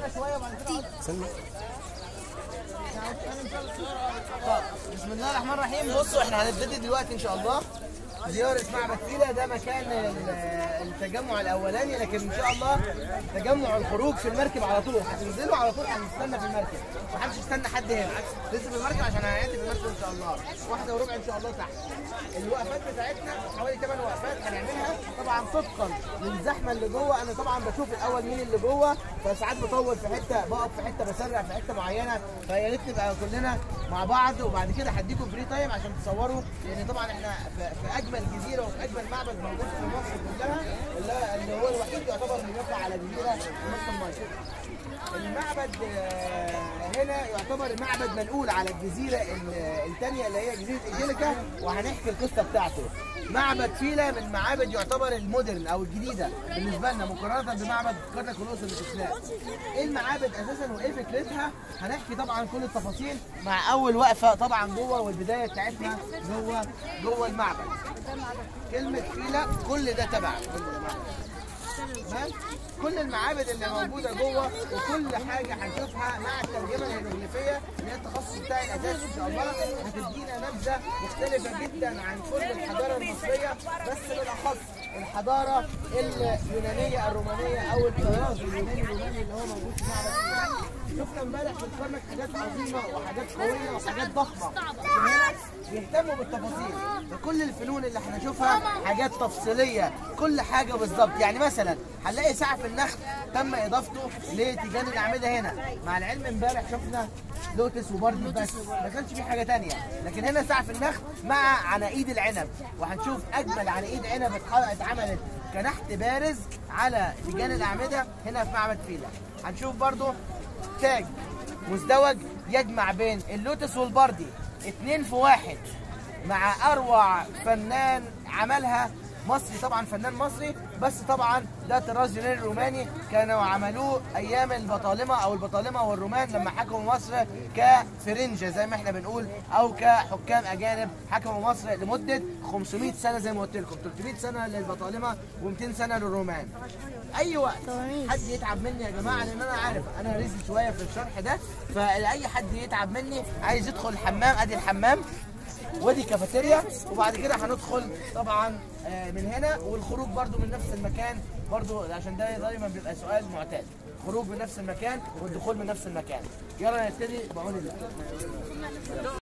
شويه وبعد كده طب بسم الله الرحمن الرحيم بصوا احنا هنبتدي دلوقتي ان شاء الله زيارة معبد فيلة ده مكان ال- التجمع الأولاني لكن إن شاء الله تجمع الخروج في المركب على طول هتنزلوا على طول هنستنى في المركب محدش يستنى حد هنا لسه في المركب عشان هنعدي في المركب إن شاء الله واحدة وربع إن شاء الله تحت الوقفات بتاعتنا حوالي 8 وقفات هنعملها طبعا طبقا للزحمة اللي جوه أنا طبعا بشوف الأول مين اللي جوه فساعات بطول في حتة بقف في حتة بسرع في حتة معينة فيا ريت نبقى كلنا مع بعض وبعد كده هديكم فري تايم عشان تصوروا لان طبعا احنا في في اجمل جزيره وفي اجمل معبد موجود في مصر كلها اللي- اللي هو الوحيد يعتبر اللي يقع على جزيره في نص الميه. المعبد آه، هنا يعتبر معبد منقول على الجزيره الثانيه اللي هي جزيره ايجيليكا وهنحكي القصه بتاعته. معبد فيلا من المعابد يعتبر المودرن او الجديده بالنسبه لنا مقارنه بمعبد قرن كولوس اللي شفناه. ايه المعابد اساسا وايه فكرتها؟ هنحكي طبعا كل التفاصيل مع اول وقفه طبعا جوه والبدايه بتاعتنا جوه جوه المعبد. كلمه فيلا كل ده تبع كل ده معبد. تمام كل المعابد اللي موجوده جوه وكل حاجه هنشوفها مع الترجمه الهيروغليفيه اللي هي التخصص بتاعي الاساسي ان شاء الله هتدينا نبذه مختلفه جدا عن كل الحضاره المصريه بس بالاخص الحضاره اليونانيه الرومانيه او الطراز اليوناني الروماني اللي هو موجود في معبد فيلة. شفنا امبارح في الكرنك حاجات عظيمه وحاجات قويه وحاجات ضخمه لكن هنا بيهتموا بالتفاصيل فكل الفنون اللي هنشوفها حاجات تفصيليه كل حاجه بالظبط يعني مثلا هنلاقي سقف النخل تم اضافته لتيجان الاعمده هنا مع العلم امبارح شفنا لوتس وبرد بس ما كانش في حاجه تانية لكن هنا سقف النخل مع عناقيد العنب وهنشوف اجمل عناقيد عنب اتح- اتعملت كنحت بارز على تيجان الاعمده هنا في معبد فيلا هنشوف برضو تاج مزدوج يجمع بين اللوتس والبردي اتنين في واحد مع اروع فنان عملها مصري طبعا فنان مصري بس طبعا ده طراز يوناني روماني كانوا عملوه ايام البطالمه او البطالمه والرومان لما حكموا مصر كفرنجه زي ما احنا بنقول او كحكام اجانب حكموا مصر لمده 500 سنه زي ما قلت لكم 300 سنه للبطالمه و200 سنه للرومان اي وقت حد يتعب مني يا جماعه لان انا عارف انا رزق شويه في الشرح ده فاي حد يتعب مني عايز يدخل الحمام ادي الحمام ودي كافيتيريا وبعد كده هندخل طبعا آه، من هنا والخروج برضو من نفس المكان برضو عشان ده دايما بيبقى سؤال معتاد خروج من نفس المكان والدخول من نفس المكان يلا نبتدي بعون الله